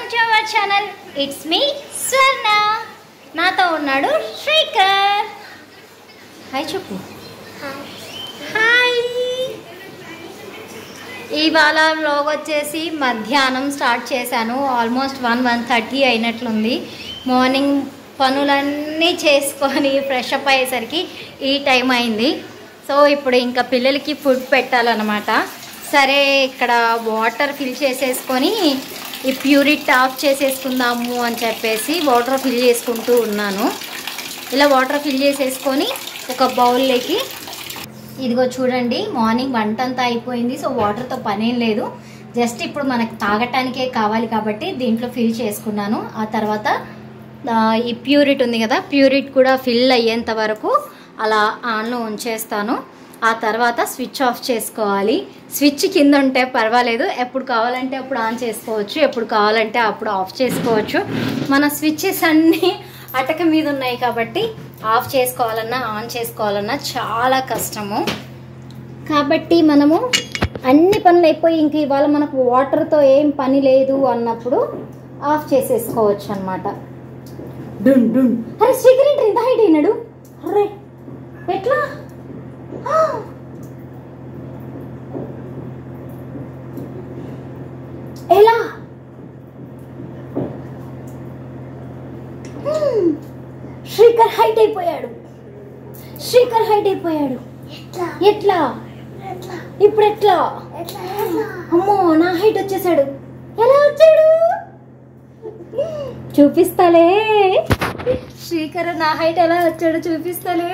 Welcome to our channel it's me Swarna నాతో ఉన్నాడు Srikar hi చెప్పు హాయ్ ఇవాళ వ్లాగ్ వచ్చేసి మధ్యాహ్నం స్టార్ట్ చేశాను ఆల్మోస్ట్ వన్ వన్ థర్టీ అయినట్లుంది మార్నింగ్ పనులన్నీ చేసుకొని ఫ్రెష్ అప్ అయ్యేసరికి ఈ టైం అయింది సో ఇప్పుడు ఇంకా పిల్లలకి ఫుడ్ పెట్టాలన్నమాట సరే ఇక్కడ వాటర్ ఫిల్ చేసేసుకొని ఈ ప్యూరిట్ ఆఫ్ చేసేసుకుందాము అని చెప్పేసి వాటర్ ఫిల్ చేసుకుంటూ ఉన్నాను ఇలా వాటర్ ఫిల్ చేసేసుకొని ఒక బౌల్లోకి ఇదిగో చూడండి మార్నింగ్ వంట అంతా అయిపోయింది సో వాటర్తో పనేం లేదు జస్ట్ ఇప్పుడు మనకు తాగటానికే కావాలి కాబట్టి దీంట్లో ఫిల్ చేసుకున్నాను ఆ తర్వాత ఆ, ఈ ప్యూరిట్ ఉంది కదా ప్యూరిట్ కూడా ఫిల్ అయ్యేంత వరకు అలా ఆన్లో ఉంచేస్తాను ఆ తర్వాత స్విచ్ ఆఫ్ చేసుకోవాలి స్విచ్ కింద ఉంటే పర్వాలేదు ఎప్పుడు కావాలంటే అప్పుడు ఆన్ చేసుకోవచ్చు ఎప్పుడు కావాలంటే అప్పుడు ఆఫ్ చేసుకోవచ్చు మన స్విచ్చెస్ అన్నీ అటక మీద ఉన్నాయి కాబట్టి ఆఫ్ చేసుకోవాలన్నా ఆన్ చేసుకోవాలన్నా చాలా కష్టము కాబట్టి మనము అన్ని పనులు అయిపోయి ఇంక ఇవాళ మనకు వాటర్తో ఏం పని లేదు అన్నప్పుడు ఆఫ్ చేసేసుకోవచ్చు అనమాట డున్ డున్ అరే శ్రీకర్ ఏంటి ఇంత హైట్ అయినాడు అరే ఎట్లా ఆ! ఎలా హ్మ్. శ్రీకర్ హైట్ అయిపోయాడు శ్రీకర్ హైట్ అయిపోయాడు ఎట్లా ఇప్పుడు ఎట్లా అమ్మో నా హైట్ వచ్చేసాడు ఎలా వచ్చాడు చూపిస్తాలే శ్రీకర్ నా హైట్ ఎలా వచ్చాడు చూపిస్తాలే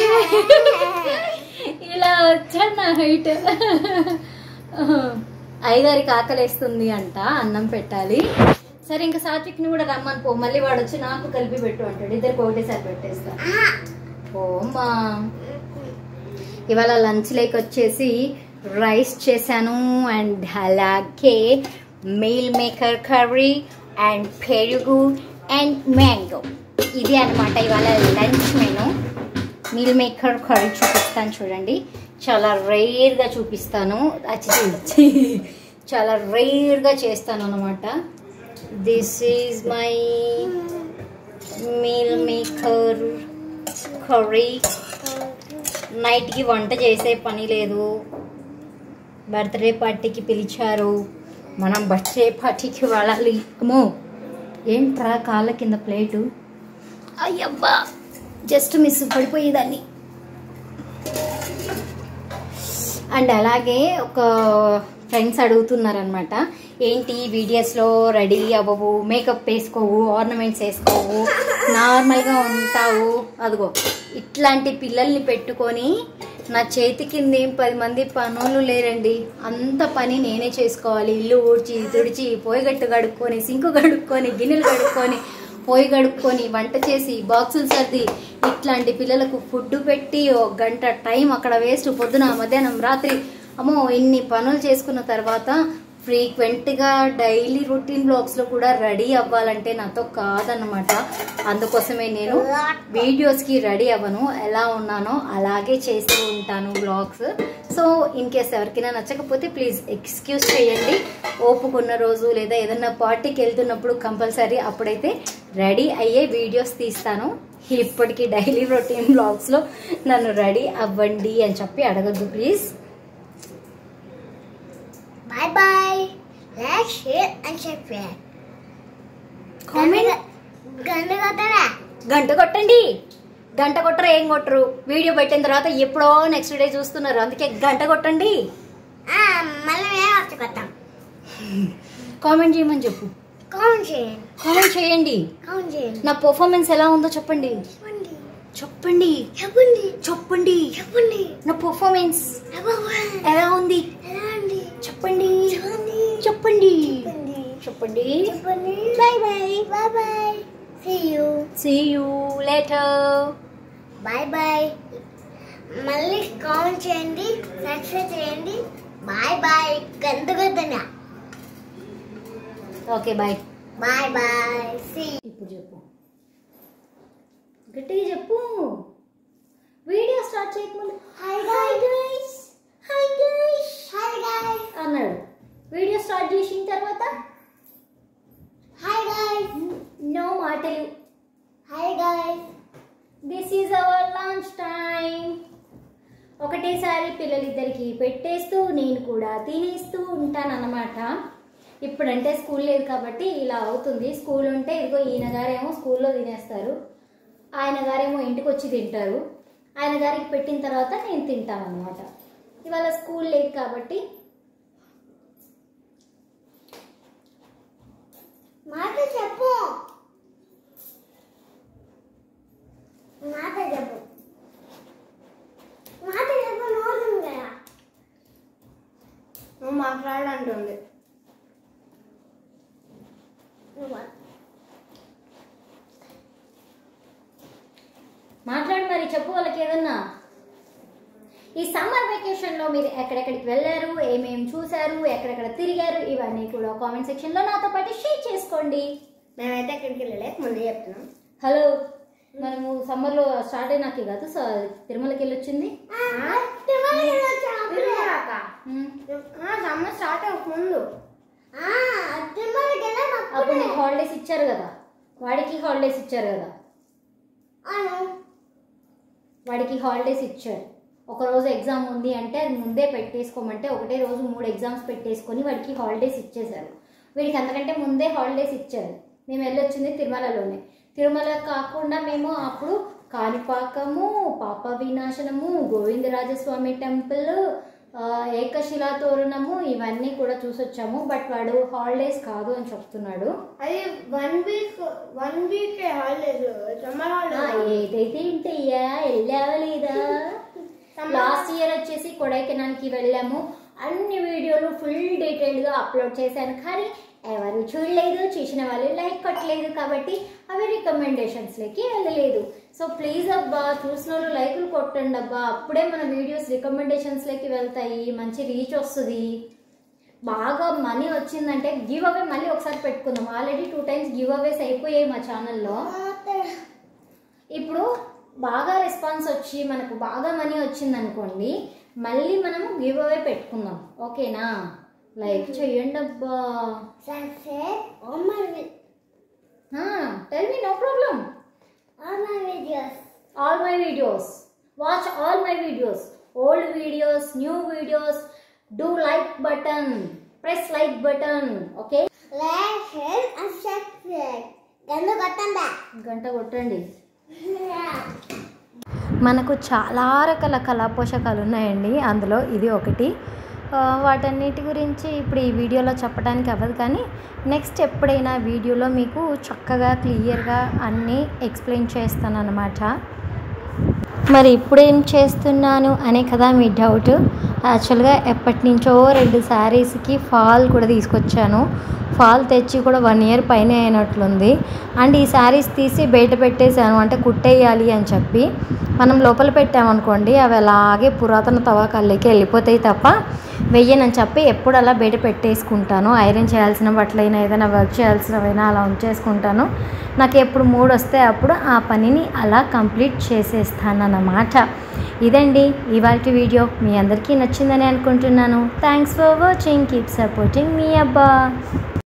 ఇలా వచ్చాడు నా హైట్ ఐదారికి ఆకలేస్తుంది అంట అన్నం పెట్టాలి సరే ఇంకా సాత్విక్ని కూడా రమ్మని పో మళ్ళీ వాడు వచ్చి నాకు కలిపి పెట్టు అంటాడు ఇద్దరికి ఒకటేసారి పెట్టేస్తా ఓమ్మా ఇవాళ లంచ్ లేక్ వచ్చేసి రైస్ చేశాను అండ్ అలాగే మీల్ మేకర్ కర్రీ అండ్ పెరుగు అండ్ మ్యాంగో ఇది అన్నమాట ఇవాళ lunch menu meal maker curry చూపిస్తాను చూడండి చాలా రేర్గా చూపిస్తాను అచ్చి చాలా రేర్గా చేస్తాను అనమాట this is my meal maker curry నైట్కి వంట చేసే పని లేదు బర్త్డే పార్టీకి పిలిచారు మనం బర్త్డే పార్టీకి వెళ్ళాలి అమ్మో ఏంట్రా కాళ్ళ కింద ప్లేటు అయ్యబ్బా జస్ట్ మిస్ పడిపోయేదాన్ని అండ్ అలాగే ఒక ఫ్రెండ్స్ అడుగుతున్నారనమాట ఏంటి వీడియోస్లో రెడీ అవ్వవు మేకప్ వేసుకోవు ఆర్నమెంట్స్ వేసుకోవు నార్మల్గా ఉంటావు అదిగో ఇట్లాంటి పిల్లల్ని పెట్టుకొని నా చేతి కింద ఏం పది మంది పనులు లేరండి అంత పని నేనే చేసుకోవాలి ఇల్లు ఊడ్చి తుడిచి పొయ్యిగట్టు కడుక్కొని సింకు కడుక్కొని గిన్నెలు కడుక్కొని పొయ్యి కడుక్కొని వంట చేసి బాక్సులు సర్ది ఇట్లాంటి పిల్లలకు ఫుడ్ పెట్టి ఒక గంట టైం అక్కడ వేస్ట్ పొద్దున మధ్యాహ్నం రాత్రి అమ్మో ఇన్ని పనులు చేసుకున్న తర్వాత ఫ్రీక్వెంట్గా డైలీ రొటీన్ బ్లాగ్స్లో కూడా రెడీ అవ్వాలంటే నాతో కాదన్నమాట అందుకోసమే నేను వీడియోస్కి రెడీ అవ్వను ఎలా ఉన్నానో అలాగే చేస్తూ ఉంటాను బ్లాగ్స్ సో ఇన్ కేస్ ఎవరికైనా నచ్చకపోతే ప్లీజ్ ఎక్స్క్యూజ్ చేయండి ఓపుకున్న రోజు లేదా ఏదన్నా పార్టీకి వెళ్తున్నప్పుడు కంపల్సరీ అప్పుడైతే రెడీ అయ్యే వీడియోస్ తీస్తాను ఇప్పటికీ డైలీ రొటీన్ బ్లాగ్స్లో నన్ను రెడీ అవ్వండి అని చెప్పి అడగద్దు please Bye bye. Like, share and subscribe. Comment గంట కొట్టరా గంట కొట్టండి గంట కొట్టరు ఏం కొట్టరు వీడియో పెట్టిన తర్వాత ఎప్పుడో నెక్స్ట్ డే చూస్తున్నారు అందుకే గంట కొట్టండి మళ్ళీ మేము వచ్చి కొట్టాం కామెంట్ చేయమని చెప్పు కౌంట్ చేయండి కామెంట్ చేయండి కౌంట్ చేయండి నా పర్ఫార్మెన్స్ ఎలా ఉందో చెప్పండి చెప్పండి చెప్పండి చెప్పండి చెప్పండి చెప్పండి నా పర్ఫార్మెన్స్ అబ్బబ్బా. ఎలా ఉంది ఎలా అండి చెప్పండి చెప్పండి చెప్పండి చెప్పండి చెప్పండి చెప్పండి bye bye bye bye see you see you later bye bye మళ్ళీ కామెంట్ చేయండి సబ్స్క్రైబ్ చేయండి బాయ్ బాయ్ గంట కొట్టనా okay bye bye bye see ఇప్పుడు చెప్పు గట్టిగా చెప్పు వీడియో స్టార్ట్ చేయకముందు hi guys hi guys hi guys అన్నాడు వీడియో స్టార్ట్ చేసిన తర్వాత tell you Hi guys. This is our lunch time ఒకటేసారి పిల్లలిద్దరికి పెట్టేస్తూ నేను కూడా తినేస్తూ ఉంటానన్నమాట ఇప్పుడంటే స్కూల్ లేదు కాబట్టి ఇలా అవుతుంది స్కూల్ ఉంటే ఇదిగో ఈయన గారేమో స్కూల్లో తినేస్తారు ఆయన గారేమో ఇంటికి వచ్చి తింటారు ఆయన గారికి పెట్టిన తర్వాత నేను తింటాను అనమాట ఇవాళ స్కూల్ లేదు కాబట్టి మాట చెప్పు మాట చెప్పు మాట చెప్పు నోరు కదా నువ్వు మాట్లాడాలంటుంది మాట్లాడి మరి చెప్పు వాళ్ళకి ఏదన్నా ఈ సమ్మర్ వెకేషన్లో మీరు ఎక్కడెక్కడికి వెళ్ళారు ఏమేమి చూశారు ఎక్కడెక్కడ తిరిగారు ఇవన్నీ కూడా కామెంట్ సెక్షన్లో నాతో పాటు షేర్ చేసుకోండి మేమైతే ఎక్కడికి వెళ్ళలే ముందే చెప్తున్నాం హలో మనము సమ్మర్లో స్టార్ట్ అయినాకే కాదు స- తిరుమలకి వెళ్ళొచ్చింది సమ్మర్ స్టార్ట్ అవ్వక ముందు అప్పుడు నీకు హాలిడేస్ ఇచ్చారు కదా వాడికి హాలిడేస్ ఇచ్చారు కదా వాడికి హాలిడేస్ ఇచ్చారు ఒక రోజు ఎగ్జామ్ ఉంది అంటే అది ముందే పెట్టేసుకోమంటే ఒకటే రోజు మూడు ఎగ్జామ్స్ పెట్టేసుకొని వాడికి హాలిడేస్ ఇచ్చేశారు వీడికి అంతకంటే ముందే హాలిడేస్ ఇచ్చారు మేము వెళ్ళొచ్చింది తిరుమలలోనే తిరుమల కాకుండా మేము అప్పుడు కాణిపాకము పాప వినాశనము గోవిందరాజస్వామి టెంపుల్ ఆ, ఏకశిలా తోరణము ఇవన్నీ కూడా చూసొచ్చాము బట్ వాడు హాలిడేస్ కాదు అని చెప్తున్నాడు అది one week one week holidays summer ఆ, హాలిడేస్ ఏదైతే ఇంటయ్యా వెళ్ళావా లేదా లాస్ట్ ఇయర్ వచ్చేసి కొడైకెనాల్కి వెళ్ళాము అన్ని వీడియోలు ఫుల్ డీటెయిల్గా అప్లోడ్ చేశాను కానీ ఎవరు చూడలేదు చూసిన వాళ్ళు లైక్ కొట్టలేదు కాబట్టి అవి రికమెండేషన్స్లోకి వెళ్ళలేదు సో ప్లీజ్ అబ్బా చూసిన వాళ్ళు లైకులు కొట్టండి అబ్బా అప్పుడే మన వీడియోస్ రికమెండేషన్స్లోకి వెళ్తాయి మంచి రీచ్ వస్తుంది బాగా మనీ వచ్చిందంటే గివ్ అవే మళ్ళీ ఒకసారి పెట్టుకుందాం already two times giveaways అయిపోయాయి మా ఛానల్లో ఇప్పుడు బాగా రెస్పాన్స్ వచ్చి మనకు బాగా మనీ వచ్చింది అనుకోండి మళ్ళీ మనం గివ్ అవే పెట్టుకుందాం ఓకేనా లైక్ చెయ్యండి అబ్బా Sunset on my vi- tell me no problem on my videos. All my videos watch all my videos old videos new videos do like button press like button okay Like, share, and subscribe. గందు కొట్టండా గంట కొట్టండి మనకు చాలా రకాల కళా పోషకాలు ఉన్నాయండి అందులో ఇది ఒకటి ఆ, వాటన్నిటి గురించి ఇప్పుడు ఈ వీడియోలో చెప్పడానికి అవ్వదు కానీ నెక్స్ట్ ఎప్పుడైనా వీడియోలో మీకు చక్కగా క్లియర్గా అన్నీ ఎక్స్ప్లెయిన్ చేస్తాను అనమాట మరి ఇప్పుడేం చేస్తున్నాను అనే కదా మీ డౌట్ యాక్చువల్గా ఎప్పటి నుంచో రెండు శారీస్కి ఫాల్ కూడా తీసుకొచ్చాను ఫాల్ తెచ్చి కూడా వన్ ఇయర్ పైన అయినట్లుంది అండ్ ఈ శారీస్ తీసి బయట పెట్టేశాను అంటే కుట్టేయాలి అని చెప్పి మనం లోపల పెట్టామనుకోండి అవి అలాగే పురాతన తవ్వకాల్లోకి వెళ్ళిపోతాయి తప్ప వెయ్యనని చెప్పి ఎప్పుడు అలా బయట పెట్టేసుకుంటాను ఐరన్ చేయాల్సిన బట్టలైనా ఏదైనా వర్క్ చేయాల్సినవైనా అలా ఉంచేసుకుంటాను నాకు ఎప్పుడు మూడు వస్తే అప్పుడు ఆ పనిని అలా కంప్లీట్ చేసేస్తానన్నమాట ఇదండి ఇవాళ వీడియో మీ అందరికీ నచ్చిందని అనుకుంటున్నాను thanks for watching keep supporting మీ అబ్బా